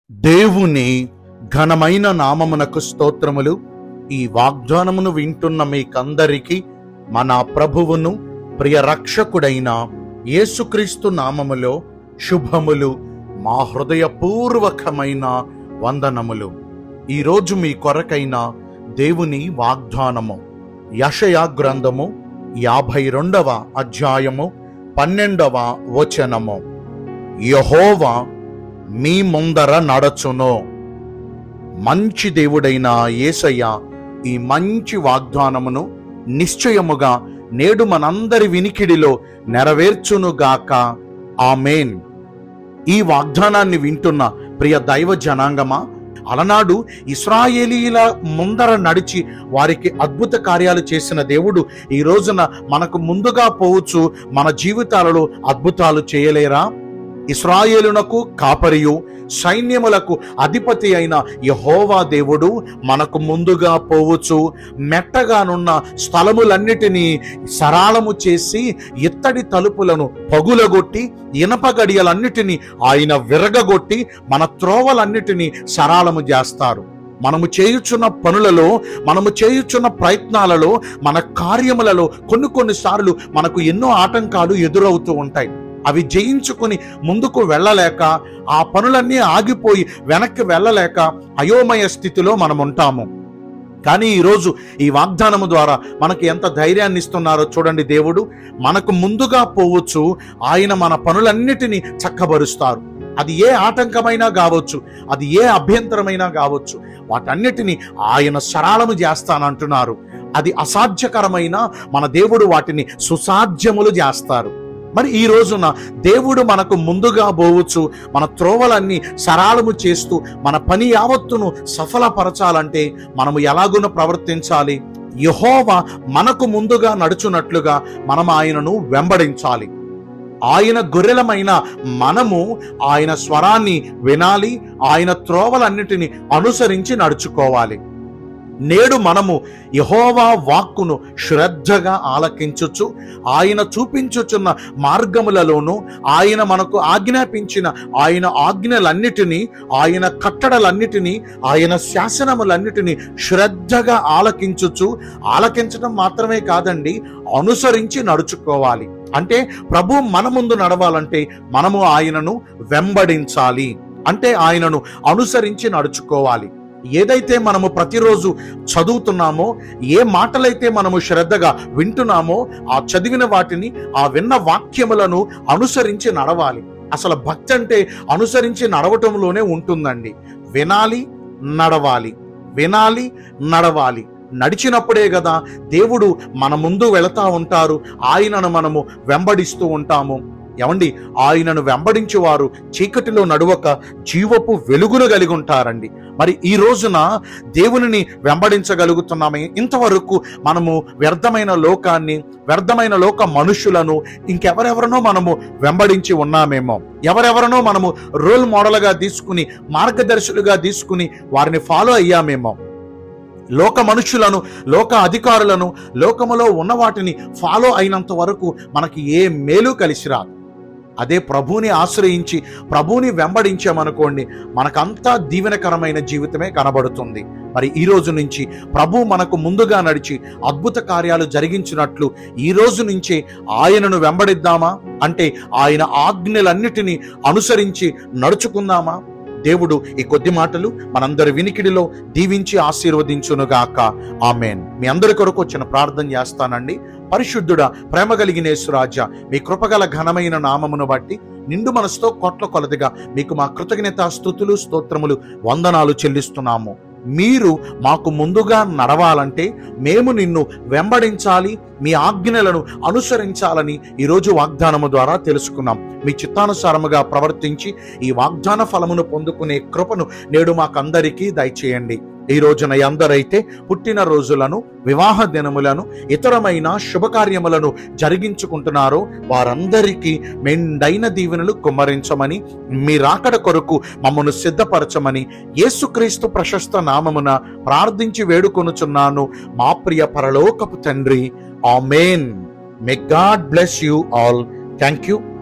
దేవుని ఘనమైన నామమునకు స్తోత్రములు ఈ వాగ్దానమును వింటున్న మీకందరికీ మన ప్రభువును ప్రియ రక్షకుడైన యేసుక్రీస్తు నామములో శుభములు మా హృదయపూర్వకమైన వందనములు ఈరోజు మీ కొరకైన దేవుని వాగ్దానము యషయా గ్రంథము యాభై రెండవ అధ్యాయము పన్నెండవ వచనము యహోవా మీ ముందర నడచును మంచి దేవుడైన యేసయ్య ఈ మంచి వాగ్దానమును నిశ్చయముగా నేడు మనందరి వినికిడిలో నెరవేర్చునుగాక ఆమెన్ ఈ వాగ్దానాన్ని వింటున్న ప్రియ దైవ జనాంగమా అలనాడు ఇస్రాయేలీల ముందర నడిచి వారికి అద్భుత కార్యాలు చేసిన దేవుడు ఈ రోజున మనకు ముందుగా పోవచ్చు మన జీవితాలలో అద్భుతాలు చేయలేరా ఇస్రాయేలునకు కాపరియు సైన్యములకు అధిపతి అయిన యహోవా దేవుడు మనకు ముందుగా పోవచ్చు మెట్టగానున్న స్థలములన్నిటినీ సరాళము చేసి ఇత్తడి తలుపులను పగులగొట్టి ఇనప గడియలన్నిటినీ ఆయన విరగగొట్టి మన త్రోవలన్నిటినీ సరాళము చేస్తారు మనము చేయుచున్న పనులలో మనము చేయుచున్న ప్రయత్నాలలో మన కార్యములలో కొన్ని కొన్నిసార్లు మనకు ఎన్నో ఆటంకాలు ఎదురవుతూ ఉంటాయి అవి జయించుకుని ముందుకు వెళ్ళలేక ఆ పనులన్నీ ఆగిపోయి వెనక్కి వెళ్ళలేక అయోమయ స్థితిలో మనం ఉంటాము కానీ ఈరోజు ఈ వాగ్దానము ద్వారా మనకి ఎంత ధైర్యాన్ని ఇస్తున్నారో చూడండి దేవుడు మనకు ముందుగా పోవచ్చు ఆయన మన పనులన్నిటినీ చక్కబరుస్తారు అది ఏ ఆటంకమైనా కావచ్చు అది ఏ అభ్యంతరమైనా కావచ్చు వాటన్నిటినీ ఆయన సరళము చేస్తానంటున్నారు అది అసాధ్యకరమైన మన దేవుడు వాటిని సుసాధ్యములు చేస్తారు మరి ఈ రోజున దేవుడు మనకు ముందుగా పోవచ్చు మన త్రోవలన్నీ సరాళము చేస్తూ మన పని యావత్తును సఫలపరచాలంటే మనము ఎలాగున ప్రవర్తించాలి యహోవా మనకు ముందుగా నడుచున్నట్లుగా మనం ఆయనను వెంబడించాలి ఆయన గొర్రెలమైన మనము ఆయన స్వరాన్ని వినాలి ఆయన త్రోవలన్నిటిని అనుసరించి నడుచుకోవాలి నేడు మనము యహోవా వాక్కును శ్రద్ధగా ఆలకించుచు ఆయన చూపించుచున్న మార్గములలోనూ ఆయన మనకు ఆజ్ఞాపించిన ఆయన ఆజ్ఞలన్నిటినీ ఆయన కట్టడలన్నిటినీ ఆయన శాసనములన్నిటినీ శ్రద్ధగా ఆలకించుచు ఆలకించడం మాత్రమే కాదండి అనుసరించి నడుచుకోవాలి అంటే ప్రభు మన ముందు నడవాలంటే మనము ఆయనను వెంబడించాలి అంటే ఆయనను అనుసరించి నడుచుకోవాలి ఏదైతే మనము ప్రతిరోజు చదువుతున్నామో ఏ మాటలైతే మనము శ్రద్ధగా వింటున్నామో ఆ చదివిన వాటిని ఆ విన్న వాక్యములను అనుసరించి నడవాలి అసలు భక్తి అంటే అనుసరించి నడవటంలోనే ఉంటుందండి వినాలి నడవాలి వినాలి నడవాలి నడిచినప్పుడే కదా దేవుడు మన ముందు వెళతా ఉంటారు ఆయనను మనము వెంబడిస్తూ ఉంటాము ఏమండి ఆయనను వెంబడించేవారు చీకటిలో నడువక జీవపు వెలుగును కలిగి ఉంటారండి మరి ఈ రోజున దేవునిని వెంబడించగలుగుతున్నామే ఇంతవరకు మనము వ్యర్థమైన లోకాన్ని వ్యర్థమైన లోక మనుషులను ఇంకెవరెవరినో మనము వెంబడించి ఉన్నామేమో ఎవరెవరినో మనము రోల్ మోడల్గా తీసుకుని మార్గదర్శులుగా తీసుకుని వారిని ఫాలో అయ్యామేమో లోక మనుషులను లోక అధికారులను లోకములో ఉన్న వాటిని ఫాలో అయినంత వరకు మనకి ఏ మేలు కలిసి రాదు అదే ప్రభుని ఆశ్రయించి ప్రభుని వెంబడించామనుకోండి మనకంతా దీవెనకరమైన జీవితమే కనబడుతుంది మరి ఈ రోజు నుంచి ప్రభు మనకు ముందుగా నడిచి అద్భుత కార్యాలు జరిగించినట్లు ఈ రోజు నుంచే ఆయనను వెంబడిద్దామా అంటే ఆయన ఆజ్ఞలన్నిటినీ అనుసరించి నడుచుకుందామా దేవుడు ఈ కొద్ది మాటలు మనందరి వినికిడిలో దీవించి ఆశీర్వదించునుగాక ఆమెన్ మీ అందరి కొరకు వచ్చిన ప్రార్థన చేస్తానండి పరిశుద్ధుడా ప్రేమ కలిగిన యేసురాజా మీ కృపగల ఘనమైన నామమును బట్టి నిండు మనసుతో కోట్ల కొలదిగా మీకు మా కృతజ్ఞత స్థుతులు స్తోత్రములు వందనాలు చెల్లిస్తున్నాము మీరు మాకు ముందుగా నడవాలంటే మేము నిన్ను వెంబడించాలి మీ ఆజ్ఞలను అనుసరించాలని ఈరోజు వాగ్దానము ద్వారా తెలుసుకున్నాం మీ చిత్తానుసారముగా ప్రవర్తించి ఈ వాగ్దాన ఫలమును పొందుకునే కృపను నేడు మాకందరికీ దయచేయండి ఈ రోజున ఎందరైతే పుట్టిన రోజులను వివాహ దినములను ఇతరమైన శుభకార్యములను జరిగించుకుంటున్నారో వారందరికీ మెండైన దీవెనలు కుమ్మరించమని మీ రాకడ కొరకు మమ్మను సిద్ధపరచమని యేసుక్రీస్తు ప్రశస్త నామమున ప్రార్థించి వేడుకొనుచున్నాను మా ప్రియ పరలోకపు తండ్రి amen may God bless you all thank you